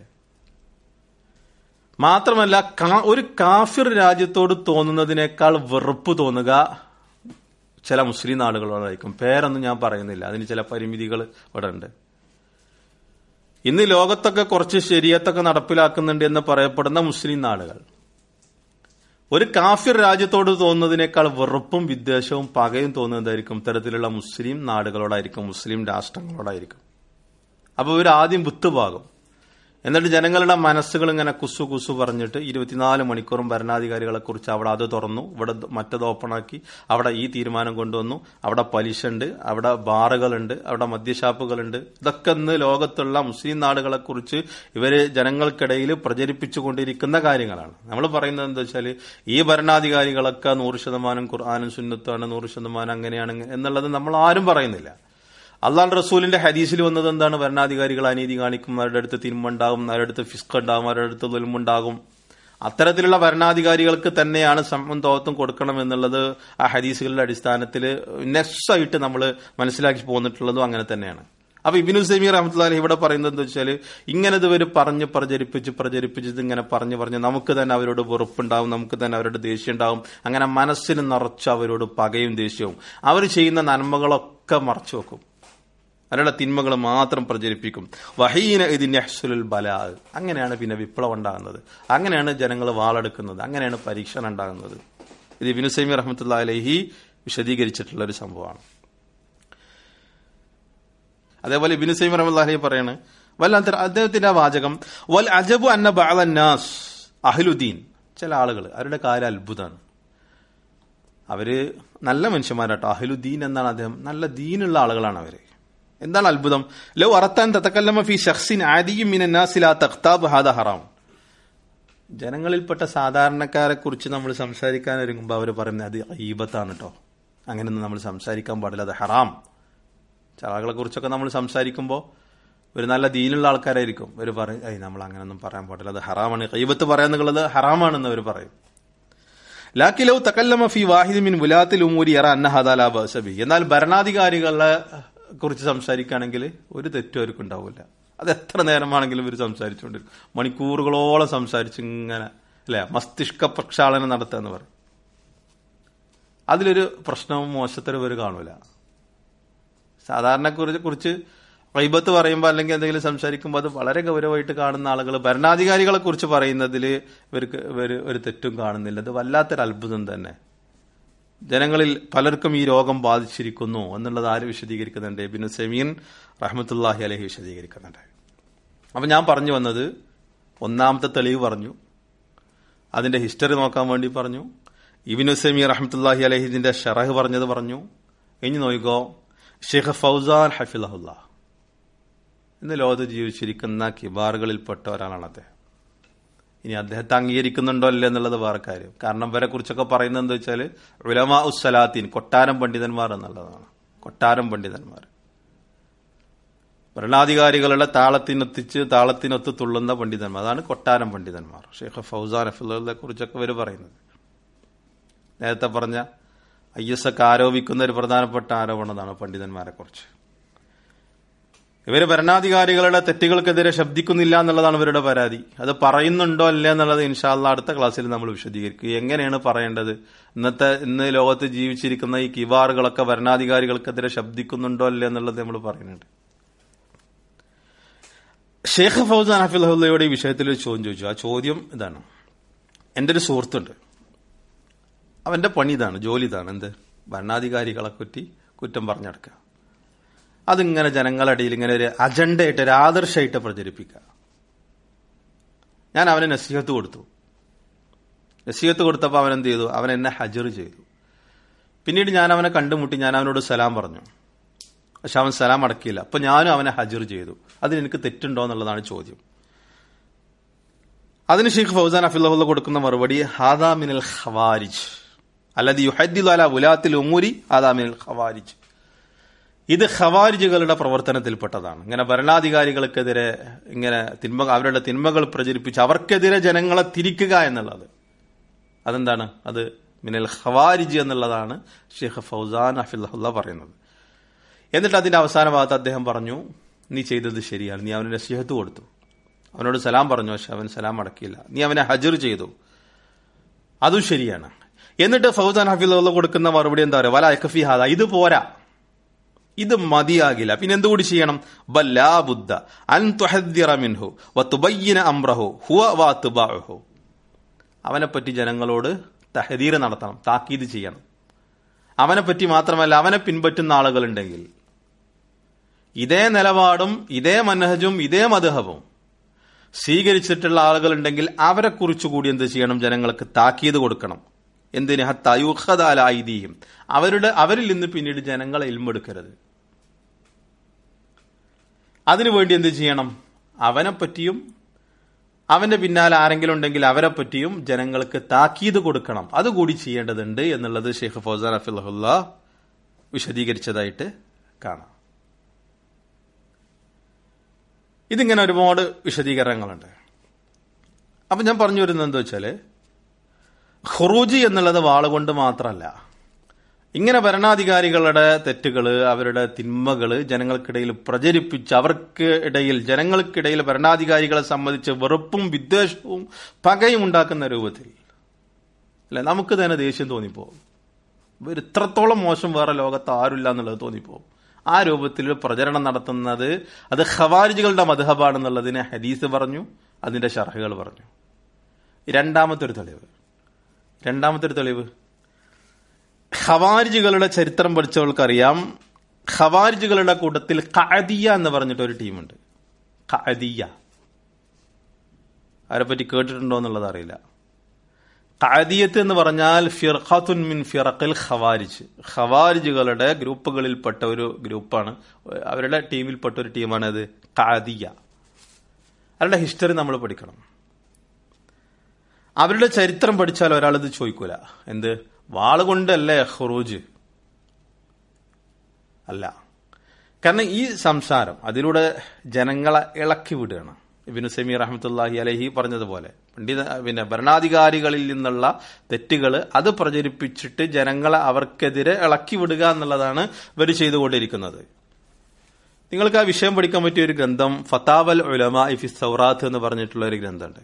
S1: മാത്രമല്ല ഒരു കാഫിർ രാജ്യത്തോട് തോന്നുന്നതിനേക്കാൾ വെറുപ്പ് തോന്നുക ചില മുസ്ലിം നാടുകളോടായിരിക്കും പേരൊന്നും ഞാൻ പറയുന്നില്ല അതിന് ചില പരിമിതികൾ ഇവിടെ ഉണ്ട് ഇന്ന് ലോകത്തൊക്കെ കുറച്ച് ശരിയത്തൊക്കെ നടപ്പിലാക്കുന്നുണ്ട് എന്ന് പറയപ്പെടുന്ന മുസ്ലിം നാടുകൾ ഒരു കാഫിർ രാജ്യത്തോട് തോന്നുന്നതിനേക്കാൾ വെറുപ്പും വിദ്വേഷവും പകയും തോന്നുന്നതായിരിക്കും ഇത്തരത്തിലുള്ള മുസ്ലിം നാടുകളോടായിരിക്കും മുസ്ലിം രാഷ്ട്രങ്ങളോടായിരിക്കും അപ്പോൾ ഇവർ ആദ്യം വിട്ടുപാകും എന്നിട്ട് ജനങ്ങളുടെ മനസ്സുകൾ ഇങ്ങനെ കുസു കുസു പറഞ്ഞിട്ട് ഇരുപത്തിനാല് മണിക്കൂറും ഭരണാധികാരികളെ കുറിച്ച് അവിടെ അത് തുറന്നു ഇവിടെ മറ്റത് ഓപ്പണാക്കി അവിടെ ഈ തീരുമാനം കൊണ്ടുവന്നു അവിടെ പലിശ ഉണ്ട് അവിടെ ബാറുകളുണ്ട് അവിടെ മദ്യഷാപ്പുകളുണ്ട് ഇതൊക്കെ ഇന്ന് ലോകത്തുള്ള മുസ്ലിം നാടുകളെ കുറിച്ച് ഇവര് ജനങ്ങൾക്കിടയിൽ പ്രചരിപ്പിച്ചുകൊണ്ടിരിക്കുന്ന കാര്യങ്ങളാണ് നമ്മൾ പറയുന്നത് എന്താ വെച്ചാൽ ഈ ഭരണാധികാരികളൊക്കെ നൂറ് ശതമാനം ഖുർആാനും സുന്നത്താണ് നൂറ് ശതമാനം അങ്ങനെയാണ് എന്നുള്ളത് നമ്മൾ ആരും പറയുന്നില്ല അള്ളാഹ് റസൂലിന്റെ ഹദീസിൽ വന്നത് എന്താണ് ഭരണാധികാരികൾ അനീതി കാണിക്കും അവരുടെ അടുത്ത് തിന്മുണ്ടാകും അവരുടെ അടുത്ത് ഫിസ്ക് ഉണ്ടാകും അവരുടെ അടുത്ത് ദുൽമുണ്ടാകും അത്തരത്തിലുള്ള ഭരണാധികാരികൾക്ക് തന്നെയാണ് സമ്മം തോത്തും കൊടുക്കണം എന്നുള്ളത് ആ ഹദീസുകളുടെ അടിസ്ഥാനത്തിൽ നെക്സായിട്ട് നമ്മൾ മനസ്സിലാക്കി പോന്നിട്ടുള്ളതും അങ്ങനെ തന്നെയാണ് അപ്പൊ ഇബിനു സമീർ അഹമ്മദ് ഇവിടെ പറയുന്നത് എന്താ വെച്ചാൽ ഇങ്ങനെ ഇതുവരെ പറഞ്ഞ് പ്രചരിപ്പിച്ച് പ്രചരിപ്പിച്ച് ഇങ്ങനെ പറഞ്ഞു പറഞ്ഞ് നമുക്ക് തന്നെ അവരോട് വെറുപ്പുണ്ടാവും നമുക്ക് തന്നെ അവരോട് ദേഷ്യം ഉണ്ടാവും അങ്ങനെ മനസ്സിന് നിറച്ച് അവരോട് പകയും ദേഷ്യവും അവർ ചെയ്യുന്ന നന്മകളൊക്കെ മറച്ചു വെക്കും അവരുടെ തിന്മകൾ മാത്രം പ്രചരിപ്പിക്കും വഹീന ഇതിന്റെ അഹ്സുലുൽ ബലാ അങ്ങനെയാണ് പിന്നെ വിപ്ലവം ഉണ്ടാകുന്നത് അങ്ങനെയാണ് ജനങ്ങൾ വാളെടുക്കുന്നത് അങ്ങനെയാണ് പരീക്ഷണം ഉണ്ടാകുന്നത് ഇത് ഇബിനു സൈമി റഹ്മത്തുള്ള അലഹി വിശദീകരിച്ചിട്ടുള്ള ഒരു സംഭവമാണ് അതേപോലെ ഇബിനു സൈമി റഹ്മത്തുള്ള അലഹി പറയാണ് വല്ലാത്ത അദ്ദേഹത്തിന്റെ ആ വാചകം വൽ അജബു അന്ന ബാലന്നാസ് അഹ്ലുദ്ദീൻ ചില ആളുകൾ അവരുടെ കാര്യം അത്ഭുതമാണ് അവര് നല്ല മനുഷ്യന്മാരാട്ടോ അഹ്ലുദ്ദീൻ എന്നാണ് അദ്ദേഹം നല്ല ദീനുള്ള ആളുകളാണ് അവര് എന്താണ് അത്ഭുതം ലോ അറത്താൻ തത്തക്കല്ലമ ഫി ഷഖ്സിൻ ആദിയും മിനന്നാസിലാ തഖ്താബ് ഹാദ ഹറാം ജനങ്ങളിൽപ്പെട്ട സാധാരണക്കാരെ കുറിച്ച് നമ്മൾ സംസാരിക്കാൻ ഒരുങ്ങുമ്പോൾ അവർ പറയുന്നത് അത് ഈബത്താണ് കേട്ടോ അങ്ങനെയൊന്നും നമ്മൾ സംസാരിക്കാൻ പാടില്ല അത് ഹറാം ചില ആളുകളെ കുറിച്ചൊക്കെ നമ്മൾ സംസാരിക്കുമ്പോൾ ഒരു നല്ല ദീനുള്ള ആൾക്കാരായിരിക്കും അവർ പറയും ഏയ് നമ്മൾ അങ്ങനെയൊന്നും പറയാൻ പാടില്ല അത് ഹറാമാണ് ഈബത്ത് പറയാന്നുള്ളത് ഹറാമാണെന്ന് അവർ പറയും ലാക്കിലോ തക്കല്ലമ ഫി വാഹിദ് മിൻ മുലാത്തിൽ ഉമൂരി എറ അന്ന ഹദാലാ ബസബി എന്നാൽ ഭരണാധികാരികളെ കുറിച്ച് സംസാരിക്കുകയാണെങ്കിൽ ഒരു തെറ്റും അവർക്ക് ഉണ്ടാവില്ല അത് എത്ര നേരമാണെങ്കിലും ഇവർ സംസാരിച്ചുകൊണ്ടിരിക്കും മണിക്കൂറുകളോളം സംസാരിച്ച് ഇങ്ങനെ അല്ലെ മസ്തിഷ്ക പ്രക്ഷാളനം നടത്തുക എന്ന് പറയും അതിലൊരു പ്രശ്നവും മോശത്തരവും ഇവർ കാണൂല സാധാരണ കുറിച്ച് വൈബത്ത് പറയുമ്പോൾ അല്ലെങ്കിൽ എന്തെങ്കിലും സംസാരിക്കുമ്പോൾ അത് വളരെ ഗൗരവമായിട്ട് കാണുന്ന ആളുകൾ ഭരണാധികാരികളെ കുറിച്ച് പറയുന്നതിൽ ഇവർക്ക് ഇവർ ഒരു തെറ്റും കാണുന്നില്ല അത് വല്ലാത്തൊരു അത്ഭുതം തന്നെ ജനങ്ങളിൽ പലർക്കും ഈ രോഗം ബാധിച്ചിരിക്കുന്നു എന്നുള്ളത് ആര് വിശദീകരിക്കുന്നുണ്ട് ബിനു സെമീൻ റഹ്മത്തുല്ലാഹി അലഹി വിശദീകരിക്കുന്നുണ്ട് അപ്പൊ ഞാൻ പറഞ്ഞു വന്നത് ഒന്നാമത്തെ തെളിവ് പറഞ്ഞു അതിന്റെ ഹിസ്റ്ററി നോക്കാൻ വേണ്ടി പറഞ്ഞു ഇബിനു സെമീർ റഹ്മത്തുല്ലാഹി അലഹി ഇതിന്റെ ഷറഹ് പറഞ്ഞത് പറഞ്ഞു ഇനി നോയിക്കോ ഷെയ്ഖ് ഫൗസാൻ ഹഫിലഹുല്ല ഇന്ന് ലോകത്ത് ജീവിച്ചിരിക്കുന്ന കിബാറുകളിൽപ്പെട്ട ഒരാളാണ് അദ്ദേഹം ഇനി അദ്ദേഹത്തെ അംഗീകരിക്കുന്നുണ്ടോ അല്ലേ എന്നുള്ളത് വേറെ കാര്യം കാരണം ഇവരെ കുറിച്ചൊക്കെ പറയുന്നത് എന്താ വെച്ചാൽ ഉലമാ ഉസ്സലാത്തീൻ കൊട്ടാരം പണ്ഡിതന്മാർ എന്നുള്ളതാണ് കൊട്ടാരം പണ്ഡിതന്മാർ ഭരണാധികാരികളുടെ താളത്തിനൊത്തിച്ച് താളത്തിനൊത്ത് തുള്ളുന്ന പണ്ഡിതന്മാർ അതാണ് കൊട്ടാരം പണ്ഡിതന്മാർ ഷെയ്ഖ് ഫൗസാൻ അഫുല്ലെ കുറിച്ചൊക്കെ ഇവർ പറയുന്നത് നേരത്തെ പറഞ്ഞ ഐ എസ് ഒക്കെ ആരോപിക്കുന്ന ഒരു പ്രധാനപ്പെട്ട ആരോപണമാണ് പണ്ഡിതന്മാരെ കുറിച്ച് ഇവര് ഭരണാധികാരികളുടെ തെറ്റുകൾക്കെതിരെ ശബ്ദിക്കുന്നില്ല എന്നുള്ളതാണ് ഇവരുടെ പരാതി അത് പറയുന്നുണ്ടോ അല്ല എന്നുള്ളത് ഇൻഷാല്ല അടുത്ത ക്ലാസ്സിൽ നമ്മൾ വിശദീകരിക്കും എങ്ങനെയാണ് പറയേണ്ടത് ഇന്നത്തെ ഇന്ന് ലോകത്ത് ജീവിച്ചിരിക്കുന്ന ഈ കിവാറുകളൊക്കെ ഭരണാധികാരികൾക്കെതിരെ ശബ്ദിക്കുന്നുണ്ടോ അല്ല എന്നുള്ളത് നമ്മൾ പറയുന്നുണ്ട് ഷേഖ് ഫൗസാൻ ഹഫിള്ളയുടെ ഈ വിഷയത്തിൽ ഒരു ചോദ്യം ചോദിച്ചു ആ ചോദ്യം ഇതാണ് എൻ്റെ ഒരു സുഹൃത്തുണ്ട് അവന്റെ പണി ഇതാണ് ജോലി ഇതാണ് എന്ത് ഭരണാധികാരികളെ പറ്റി കുറ്റം പറഞ്ഞെടുക്കുക അതിങ്ങനെ ജനങ്ങളുടെ ഇടയിൽ ഇങ്ങനെ ഒരു അജണ്ടയായിട്ട് ഒരു ആദർശമായിട്ട് പ്രചരിപ്പിക്കുക ഞാൻ അവന് നസീഹത്ത് കൊടുത്തു നസീഹത്ത് കൊടുത്തപ്പോൾ അവൻ എന്ത് ചെയ്തു അവൻ എന്നെ ഹജർ ചെയ്തു പിന്നീട് ഞാൻ അവനെ കണ്ടുമുട്ടി ഞാൻ അവനോട് സലാം പറഞ്ഞു പക്ഷെ അവൻ സലാം അടക്കിയില്ല അപ്പൊ ഞാനും അവനെ ഹജർ ചെയ്തു അതിന് എനിക്ക് തെറ്റുണ്ടോ എന്നുള്ളതാണ് ചോദ്യം അതിന് ഷെയ്ഖ് ഫൗസാൻ അഫിള്ള കൊടുക്കുന്ന മറുപടി ഹാദാ മിനൽ ഖവാരിജ് അല്ലാതെ യുഹദ്ദിലു അല ഉലാത്തിൽ ഉമൂരി ഹാദാ മിനൽ ഖവാരിജ് ഇത് ഖവാരിജുകളുടെ പ്രവർത്തനത്തിൽപ്പെട്ടതാണ് ഇങ്ങനെ ഭരണാധികാരികൾക്കെതിരെ ഇങ്ങനെ തിന്മ അവരുടെ തിന്മകൾ പ്രചരിപ്പിച്ച് അവർക്കെതിരെ ജനങ്ങളെ തിരിക്കുക എന്നുള്ളത് അതെന്താണ് അത് മിനൽ ഖവാരിജ് എന്നുള്ളതാണ് ഷെയ്ഖ് ഫൗസാൻ അഫിള്ള പറയുന്നത് എന്നിട്ട് അതിന്റെ അവസാന ഭാഗത്ത് അദ്ദേഹം പറഞ്ഞു നീ ചെയ്തത് ശരിയാണ് നീ അവന് നസീഹത്ത് കൊടുത്തു അവനോട് സലാം പറഞ്ഞു പക്ഷെ അവൻ സലാം അടക്കിയില്ല നീ അവനെ ഹജർ ചെയ്തു അതും ശരിയാണ് എന്നിട്ട് ഫൗസാൻ ഹഫീദ് കൊടുക്കുന്ന മറുപടി എന്താ പറയുക വല അക്കഫി ഹാദ ഇത് പോരാ ഇത് മതിയാകില്ല പിന്നെ എന്തുകൂടി ചെയ്യണം ബല്ലാ ബുദ്ധ അൻ തുഹദ്ദിറ മിൻഹു വതുബയ്യിന അംറഹു ഹുവ വതുബഅഹു അവനെ പറ്റി ജനങ്ങളോട് തഹദീർ നടത്തണം താക്കീത് ചെയ്യണം അവനെ പറ്റി മാത്രമല്ല അവനെ പിൻപറ്റുന്ന ആളുകളുണ്ടെങ്കിൽ ഇതേ നിലപാടും ഇതേ മനഹജും ഇതേ മധുഹവും സ്വീകരിച്ചിട്ടുള്ള ആളുകളുണ്ടെങ്കിൽ അവരെ കുറിച്ച് കൂടി എന്ത് ചെയ്യണം ജനങ്ങൾക്ക് താക്കീത് കൊടുക്കണം എന്തിന് ഹത്തയുഹദാലായിദീയും അവരുടെ അവരിൽ നിന്ന് പിന്നീട് ജനങ്ങളെ ഇൽമെടുക്കരുത് അതിനുവേണ്ടി എന്ത് ചെയ്യണം അവനെ പറ്റിയും അവന്റെ പിന്നാലെ ആരെങ്കിലും ഉണ്ടെങ്കിൽ അവരെ പറ്റിയും ജനങ്ങൾക്ക് താക്കീത് കൊടുക്കണം അതുകൂടി ചെയ്യേണ്ടതുണ്ട് എന്നുള്ളത് ഷെയ്ഖ് ഫൗസാൻ അഫിള്ള വിശദീകരിച്ചതായിട്ട് കാണാം ഇതിങ്ങനെ ഒരുപാട് വിശദീകരണങ്ങളുണ്ട് അപ്പൊ ഞാൻ പറഞ്ഞു വരുന്നത് എന്താ വെച്ചാല് ഖുറൂജി എന്നുള്ളത് വാളുകൊണ്ട് മാത്രമല്ല ഇങ്ങനെ ഭരണാധികാരികളുടെ തെറ്റുകള് അവരുടെ തിന്മകള് ജനങ്ങൾക്കിടയിൽ പ്രചരിപ്പിച്ച് അവർക്ക് ഇടയിൽ ജനങ്ങൾക്കിടയിൽ ഭരണാധികാരികളെ സംബന്ധിച്ച് വെറുപ്പും വിദ്വേഷവും പകയും ഉണ്ടാക്കുന്ന രൂപത്തിൽ അല്ലെ നമുക്ക് തന്നെ ദേഷ്യം തോന്നിപ്പോവും ഇവർ ഇത്രത്തോളം മോശം വേറെ ലോകത്ത് ആരുമില്ല എന്നുള്ളത് തോന്നിപ്പോവും ആ രൂപത്തിൽ പ്രചരണം നടത്തുന്നത് അത് ഖവാരിജുകളുടെ മധുഹബാണെന്നുള്ളതിന് ഹദീസ് പറഞ്ഞു അതിന്റെ ഷർഹകൾ പറഞ്ഞു രണ്ടാമത്തെ ഒരു തെളിവ് രണ്ടാമത്തെ ഒരു തെളിവ് ഖവാരിജുകളുടെ ചരിത്രം പഠിച്ചവർക്കറിയാം ഖവാരിജുകളുടെ കൂട്ടത്തിൽ ഖഅദിയ എന്ന് പറഞ്ഞിട്ട് ഒരു ടീമുണ്ട് ഖഅദിയ അവരെ പറ്റി കേട്ടിട്ടുണ്ടോ എന്നുള്ളത് അറിയില്ല ഖഅദിയത്ത് എന്ന് പറഞ്ഞാൽ ഫിർഖത്തുൻ മിൻ ഫിറഖിൽ ഖവാരിജ് ഖവാരിജുകളുടെ ഗ്രൂപ്പുകളിൽപ്പെട്ട ഒരു ഗ്രൂപ്പാണ് അവരുടെ ടീമിൽപ്പെട്ട ഒരു ടീമാണ് അത് ഖഅദിയ അവരുടെ ഹിസ്റ്ററി നമ്മൾ പഠിക്കണം അവരുടെ ചരിത്രം പഠിച്ചാൽ ഒരാളിത് ചോദിക്കൂല എന്ത് വാളുകൊണ്ടല്ലേ ഖുറൂജ് അല്ല കാരണം ഈ സംസാരം അതിലൂടെ ജനങ്ങളെ ഇളക്കി വിടുകയാണ് ഇബിനു സമീർ അഹമ്മത്തുല്ലാഹി അലഹി പറഞ്ഞതുപോലെ പണ്ഡിത പിന്നെ ഭരണാധികാരികളിൽ നിന്നുള്ള തെറ്റുകൾ അത് പ്രചരിപ്പിച്ചിട്ട് ജനങ്ങളെ അവർക്കെതിരെ ഇളക്കി വിടുക എന്നുള്ളതാണ് ഇവർ ചെയ്തുകൊണ്ടിരിക്കുന്നത് നിങ്ങൾക്ക് ആ വിഷയം പഠിക്കാൻ പറ്റിയ ഒരു ഗ്രന്ഥം ഫത്താവൽ ഉലമ ഇഫി സൗറാത്ത് എന്ന് പറഞ്ഞിട്ടുള്ള ഒരു ഗ്രന്ഥമുണ്ട്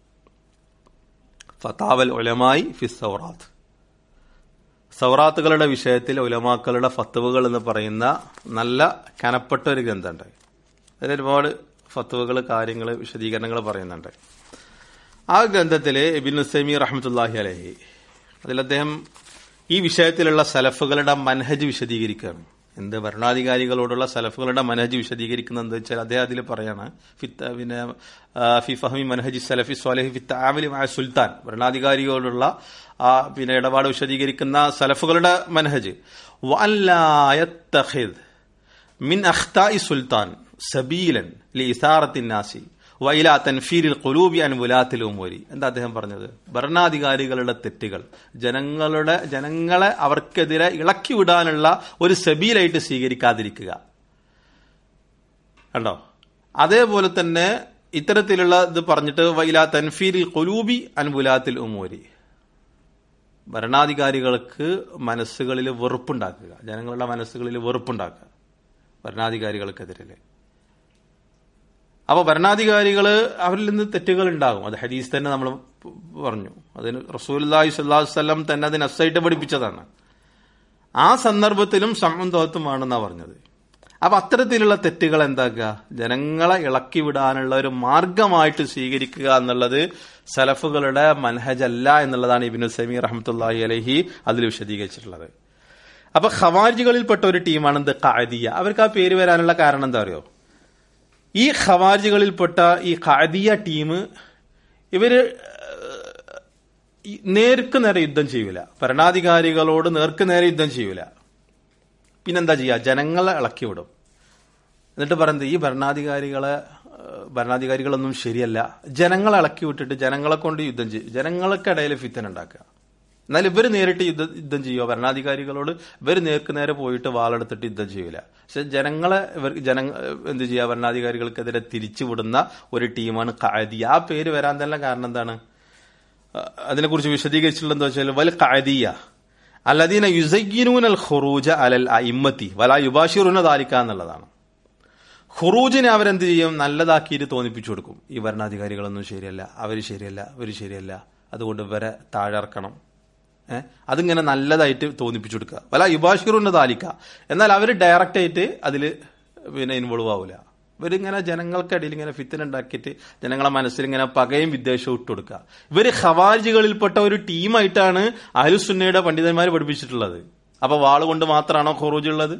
S1: ഫത്താവൽ ഉലമായി ഫി സൗറാത്ത് സൗറാത്തുകളുടെ വിഷയത്തിൽ ഉലമാക്കളുടെ ഫത്തുവകൾ എന്ന് പറയുന്ന നല്ല കനപ്പെട്ട ഒരു ഗ്രന്ഥമുണ്ട് അതിൽ ഒരുപാട് ഫത്തുവകൾ കാര്യങ്ങൾ വിശദീകരണങ്ങൾ പറയുന്നുണ്ട് ആ ഗ്രന്ഥത്തിൽ ഇബിൻ ഉസൈമി റഹ്മത്തുല്ലാഹി അലഹി അതിൽ അദ്ദേഹം ഈ വിഷയത്തിലുള്ള സലഫുകളുടെ മനഹജ് വിശദീകരിക്കുകയാണ് എന്ത് ഭരണാധികാരികളോടുള്ള സലഫുകളുടെ മനഹജ് വിശദീകരിക്കുന്നത് എന്താ വെച്ചാൽ അദ്ദേഹം അതിൽ പറയാണ് ഫിത്ത് പിന്നെ ഫി ഫഹമി മനഹജി സലഫി സ്വാലഹി ഫിത്ത് ആമിലി മായ സുൽത്താൻ ഭരണാധികാരികളോടുള്ള ആ പിന്നെ ഇടപാട് വിശദീകരിക്കുന്ന സലഫുകളുടെ മനഹജ് വല്ലായത്തഹിദ് മിൻ അഖ്തായി സുൽത്താൻ സബീലൻ ലി ഇസാറത്തിൻ നാസി വൈല തൻഫീരിൽ കൊലൂബി അൻവുലാത്തിൽ ഉമോരി എന്താ അദ്ദേഹം പറഞ്ഞത് ഭരണാധികാരികളുടെ തെറ്റുകൾ ജനങ്ങളുടെ ജനങ്ങളെ അവർക്കെതിരെ ഇളക്കി വിടാനുള്ള ഒരു സബീലായിട്ട് സ്വീകരിക്കാതിരിക്കുക കണ്ടോ അതേപോലെ തന്നെ ഇത്തരത്തിലുള്ള ഇത് പറഞ്ഞിട്ട് വൈല തൻഫീരിൽ കൊലൂബി അൻവുലാത്തിൽ ഉമോരി ഭരണാധികാരികൾക്ക് മനസ്സുകളിൽ വെറുപ്പുണ്ടാക്കുക ജനങ്ങളുടെ മനസ്സുകളിൽ വെറുപ്പുണ്ടാക്കുക ഭരണാധികാരികൾക്കെതിരെ അപ്പൊ ഭരണാധികാരികൾ അവരിൽ നിന്ന് തെറ്റുകൾ ഉണ്ടാകും അത് ഹദീസ് തന്നെ നമ്മൾ പറഞ്ഞു അതിന് റസൂലി സ്വല്ലാസ്ലം തന്നെ അതിന് അസായിട്ട് പഠിപ്പിച്ചതാണ് ആ സന്ദർഭത്തിലും സമന്തോത്വമാണെന്നാ പറഞ്ഞത് അപ്പൊ അത്തരത്തിലുള്ള തെറ്റുകൾ എന്താക്കുക ജനങ്ങളെ ഇളക്കി വിടാനുള്ള ഒരു മാർഗമായിട്ട് സ്വീകരിക്കുക എന്നുള്ളത് സലഫുകളുടെ മൻഹജല്ല എന്നുള്ളതാണ് ഇബിനു സമീർ റഹമത്തുല്ലാഹി അലഹി അതിൽ വിശദീകരിച്ചിട്ടുള്ളത് അപ്പൊ ഖവാരിജികളിൽപ്പെട്ട ഒരു ടീമാണ് എന്ത് ഖാദിയ അവർക്ക് ആ പേര് വരാനുള്ള കാരണം എന്താ അറിയോ ഈ ഖവാരിജികളിൽപ്പെട്ട ഈ ഖാദിയ ടീം ഇവര് ഈ നേർക്ക് നേരെ യുദ്ധം ചെയ്യൂല ഭരണാധികാരികളോട് നേർക്ക് നേരെ യുദ്ധം ചെയ്യൂല പിന്നെന്താ ചെയ്യുക ജനങ്ങളെ ഇളക്കി വിടും എന്നിട്ട് പറയുന്നത് ഈ ഭരണാധികാരികളെ ഏഹ്, ഭരണാധികാരികളൊന്നും ശരിയല്ല ജനങ്ങളെ ഇളക്കി വിട്ടിട്ട് ജനങ്ങളെ കൊണ്ട് യുദ്ധം ചെയ്യും ജനങ്ങൾക്കിടയിൽ ഫിത്തൻ ഉണ്ടാക്കുക എന്നാൽ ഇവർ നേരിട്ട് യുദ്ധ യുദ്ധം ചെയ്യുക ഭരണാധികാരികളോട് ഇവർ നേർക്ക് നേരെ പോയിട്ട് വാളെടുത്തിട്ട് യുദ്ധം ചെയ്യൂല പക്ഷെ ജനങ്ങളെ ഇവർ ജന എന്ത് ചെയ്യുക ഭരണാധികാരികൾക്കെതിരെ തിരിച്ചുവിടുന്ന ഒരു ടീമാണ് ഖാദി ആ പേര് വരാൻ തന്നെ കാരണം എന്താണ് അഹ് അതിനെക്കുറിച്ച് വിശദീകരിച്ചിട്ടുള്ളത് എന്താ വെച്ചാൽ വൽ ഖാദിയ അല്ലദീന യുസയ്യിനൂൻ അൽ ഖുറൂജ അലൽ അയിമ്മത്തി വല യുബാഷിറുന ദാലിക്ക എന്നുള്ളതാണ് ഖുറൂജിനെ അവരെന്ത് ചെയ്യും നല്ലതാക്കിയിട്ട് തോന്നിപ്പിച്ചു കൊടുക്കും ഈ ഭരണാധികാരികളൊന്നും ശരിയല്ല അവർ ശരിയല്ല ഇവർ ശരിയല്ല അതുകൊണ്ട് ഇവരെ താഴെറക്കണം ഏഹ് അതിങ്ങനെ നല്ലതായിട്ട് തോന്നിപ്പിച്ചു കൊടുക്കുക വല യുബാഷിറുന്ന ദാലിക്ക എന്നാൽ അവർ ഡയറക്റ്റ് ആയിട്ട് അതിൽ പിന്നെ ഇൻവോൾവ് ആവില്ല ഇവരിങ്ങനെ ജനങ്ങൾക്കിടയിൽ ഇങ്ങനെ ഫിത്തൻ ഉണ്ടാക്കിയിട്ട് ജനങ്ങളെ മനസ്സിൽ ഇങ്ങനെ പകയും വിദ്വേഷവും ഇട്ട് കൊടുക്കുക ഇവര് ഖവാരിജികളിൽപ്പെട്ട ഒരു ടീമായിട്ടാണ് അഹലുസുന്നയുടെ പണ്ഡിതന്മാർ പഠിപ്പിച്ചിട്ടുള്ളത് അപ്പൊ വാള് കൊണ്ട് മാത്രമാണോ ഖുറൂജ് ഉള്ളത്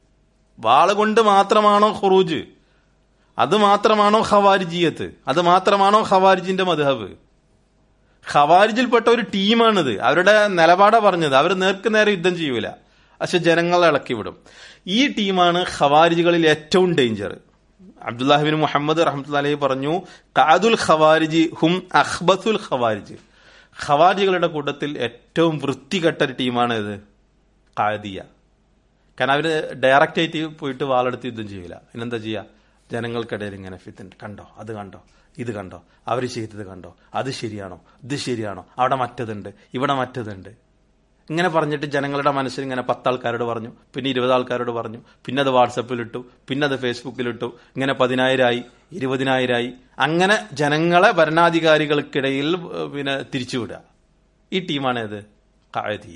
S1: വാള് കൊണ്ട് മാത്രമാണോ ഖുറൂജ് അത് മാത്രമാണോ ഖവാരിജിയത്ത് അത് മാത്രമാണോ ഖവാരിജിന്റെ മധുഹബ് ഖവാരിജിൽപ്പെട്ട ഒരു ടീമാണിത് അവരുടെ നിലപാടാ പറഞ്ഞത് അവർ നേർക്ക് നേരെ യുദ്ധം ചെയ്യൂല പക്ഷെ ജനങ്ങളെ ഇളക്കി വിടും ഈ ടീമാണ് ഖവാരിജികളിൽ ഏറ്റവും ഡേഞ്ചർ അബ്ദുല്ലാഹിബിൻ മുഹമ്മദ് റഹ്മത്തുല്ലാഹി പറഞ്ഞു കാദുൽ ഖവാരിജി ഹും അഖ്ബത്തുൽ ഖവാരിജ് ഖവാരിജികളുടെ കൂട്ടത്തിൽ ഏറ്റവും വൃത്തികെട്ട ഒരു ടീമാണ് ഇത് കാദിയ കാരണം അവര് ഡയറക്റ്റ് ആയിട്ട് പോയിട്ട് വാളെടുത്ത് യുദ്ധം ചെയ്യൂല പിന്നെന്താ ചെയ്യുക ജനങ്ങൾക്കിടയിൽ ഇങ്ങനെ ഫിത്തൻ കണ്ടോ അത് കണ്ടോ ഇത് കണ്ടോ അവർ ചെയ്തത് കണ്ടോ അത് ശരിയാണോ ഇത് ശരിയാണോ അവിടെ മറ്റതുണ്ട് ഇവിടെ മറ്റതുണ്ട് ഇങ്ങനെ പറഞ്ഞിട്ട് ജനങ്ങളുടെ മനസ്സിൽ ഇങ്ങനെ പത്താൾക്കാരോട് പറഞ്ഞു പിന്നെ ഇരുപത് ആൾക്കാരോട് പറഞ്ഞു പിന്നെ അത് വാട്സപ്പിലിട്ടു പിന്നെ അത് ഫേസ്ബുക്കിലിട്ടു ഇങ്ങനെ പതിനായിരമായി ഇരുപതിനായിരമായി അങ്ങനെ ജനങ്ങളെ ഭരണാധികാരികൾക്കിടയിൽ ഏഹ്, പിന്നെ തിരിച്ചുവിടുക ഈ ടീമാണ് ഏത് കായതീയ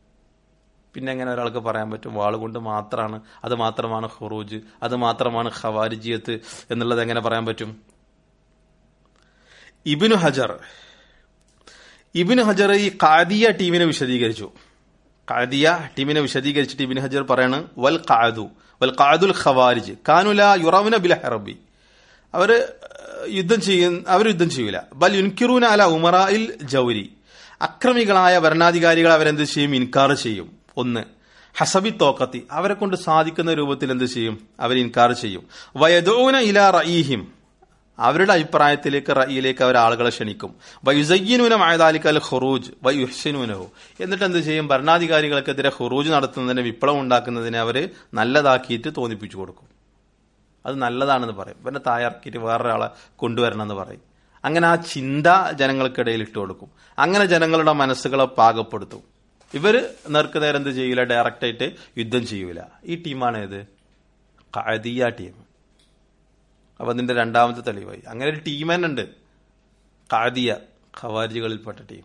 S1: പിന്നെ എങ്ങനെ ഒരാൾക്ക് പറയാൻ പറ്റും വാള് കൊണ്ട് മാത്രമാണ് അത് മാത്രമാണ് ഖുറൂജ് അത് മാത്രമാണ് ഖവാരിജിയത്ത് എന്നുള്ളത് എങ്ങനെ പറയാൻ പറ്റും ഇബിനു ഹജർ ഇബിന് ഹജർ ഈ കാദിയ ടീമിനെ വിശദീകരിച്ചു കാദിയ ടീമിനെ വിശദീകരിച്ചിട്ട് ഇബിന് ഹജർ പറയാണ് വൽ കാദു വൽ കാദുൽ ഖവാരിജ് കാനുല യുറവുന ബില ഹെറബി അവര് യുദ്ധം ചെയ്യുന്ന അവർ യുദ്ധം ചെയ്യൂല ബൽ യുൻകിറൂന അല ഉമറായിൽ ജൗരി അക്രമികളായ ഭരണാധികാരികൾ അവരെന്ത് ചെയ്യും ഇൻകാർ ചെയ്യും ഒന്ന് ഹസബി തോക്കത്തി അവരെ കൊണ്ട് സാധിക്കുന്ന രൂപത്തിൽ എന്ത് ചെയ്യും അവർ ഇൻകാർ ചെയ്യും വയദൂന ഇല റഈഹിം അവരുടെ അഭിപ്രായത്തിലേക്ക് റയിലേക്ക് അവർ ആളുകളെ ക്ഷണിക്കും വയുസയ്യനൂന മായതാലിക്കൽ ഖുറൂജ് വയുഹ്സനൂനഹു എന്നിട്ട് എന്ത് ചെയ്യും ഭരണാധികാരികൾക്കെതിരെ ഖുറൂജ് നടത്തുന്നതിന് വിപ്ലവം ഉണ്ടാക്കുന്നതിനെ അവർ നല്ലതാക്കിയിട്ട് തോന്നിപ്പിച്ചു കൊടുക്കും അത് നല്ലതാണെന്ന് പറയും പിന്നെ തായർക്കിട്ട് വേറൊരാളെ കൊണ്ടുവരണമെന്ന് പറയും അങ്ങനെ ആ ചിന്ത ജനങ്ങൾക്കിടയിൽ ഇട്ട് കൊടുക്കും അങ്ങനെ ജനങ്ങളുടെ മനസ്സുകളെ പാകപ്പെടുത്തും ഇവര് നേർക്ക് നേരെ എന്ത് ചെയ്യൂല ഡയറക്റ്റ് ആയിട്ട് യുദ്ധം ചെയ്യൂല ഈ ടീമാണ് ഏത് കാദിയ ടീം അപ്പൊ അതിന്റെ രണ്ടാമത്തെ തെളിവായി അങ്ങനെ ഒരു ടീം തന്നെ ഉണ്ട് കാദിയ ഖവാരികളിൽപ്പെട്ട ടീം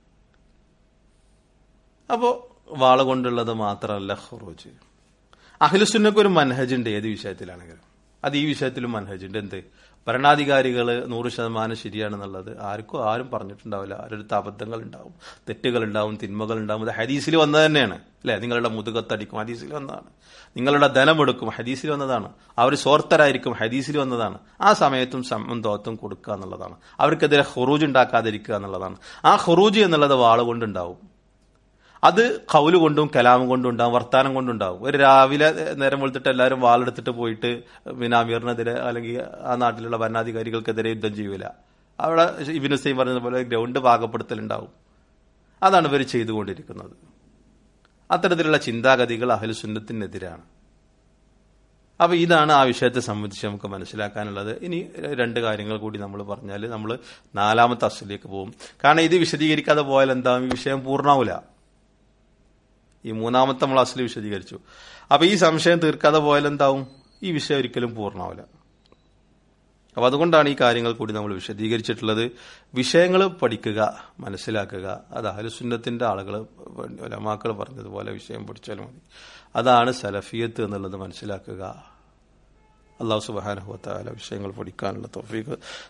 S1: അപ്പോ വാള കൊണ്ടുള്ളത് മാത്രമല്ല ഖുറൂജ് അഖിലുസുന്നക്ക് ഒരു മനഹജ് ഉണ്ട് ഏത് വിഷയത്തിലാണെങ്കിലും അത് ഈ വിഷയത്തിലും മനഹജ് ഉണ്ട് എന്ത് ഭരണാധികാരികൾ നൂറ് ശതമാനം ശരിയാണെന്നുള്ളത് ആർക്കും ആരും പറഞ്ഞിട്ടുണ്ടാവില്ല ആരടുത്ത് അബദ്ധങ്ങൾ ഉണ്ടാവും തെറ്റുകൾ ഉണ്ടാവും തിന്മകൾ ഉണ്ടാവും ഇത് ഹദീസിൽ വന്നത് തന്നെയാണ് അല്ലെ നിങ്ങളുടെ മുതുകത്തടിക്കും ഹദീസിൽ വന്നതാണ് നിങ്ങളുടെ ധനമെടുക്കും ഹദീസിൽ വന്നതാണ് അവർ സ്വാർത്ഥരായിരിക്കും ഹദീസിൽ വന്നതാണ് ആ സമയത്തും സമ്മം തോത്തും കൊടുക്കുക എന്നുള്ളതാണ് അവർക്കെതിരെ ഹുറൂജ് ഉണ്ടാക്കാതിരിക്കുക എന്നുള്ളതാണ് ആ ഹുറൂജ് എന്നുള്ളത് വാളുകൊണ്ടുണ്ടാവും അത് കൗല് കൊണ്ടും കലാം കൊണ്ടും ഉണ്ടാവും വർത്താനം കൊണ്ടും ഉണ്ടാവും ഒരു രാവിലെ നേരം വെളുത്തിട്ട് എല്ലാവരും വാളെടുത്തിട്ട് പോയിട്ട് പിന്നെ അമീറിനെതിരെ അല്ലെങ്കിൽ ആ നാട്ടിലുള്ള ഭരണാധികാരികൾക്കെതിരെ യുദ്ധം ചെയ്യൂല അവിടെ ഇബിൻ ഹുസൈൻ പറഞ്ഞതുപോലെ ഗ്രൗണ്ട് പാകപ്പെടുത്തലുണ്ടാവും അതാണ് ഇവർ ചെയ്തുകൊണ്ടിരിക്കുന്നത് അത്തരത്തിലുള്ള ചിന്താഗതികൾ അഹലുസുന്നത്തിനെതിരാണ് അപ്പൊ ഇതാണ് ആ വിഷയത്തെ സംബന്ധിച്ച് നമുക്ക് മനസ്സിലാക്കാനുള്ളത് ഇനി രണ്ട് കാര്യങ്ങൾ കൂടി നമ്മൾ പറഞ്ഞാൽ നമ്മൾ നാലാമത്തെ അസിലേക്ക് പോകും കാരണം ഇത് വിശദീകരിക്കാതെ പോയാൽ എന്താവും ഈ വിഷയം പൂർണ്ണാവില്ല ഈ മൂന്നാമത്തെ നമ്മൾ അസല് വിശദീകരിച്ചു അപ്പൊ ഈ സംശയം തീർക്കാതെ പോയാൽ എന്താവും ഈ വിഷയം ഒരിക്കലും പൂർണ്ണാവില്ല അപ്പൊ അതുകൊണ്ടാണ് ഈ കാര്യങ്ങൾ കൂടി നമ്മൾ വിശദീകരിച്ചിട്ടുള്ളത് വിഷയങ്ങൾ പഠിക്കുക മനസ്സിലാക്കുക അത് അഹലുസുന്നത്തിന്റെ ആളുകൾ ഒലമാക്കൾ പറഞ്ഞതുപോലെ വിഷയം പഠിച്ചാൽ മതി അതാണ് സലഫിയത്ത് എന്നുള്ളത് മനസ്സിലാക്കുക അള്ളാഹു സുബാനഹുത്താല വിഷയങ്ങൾ പഠിക്കാനുള്ള തോഫീക്ക്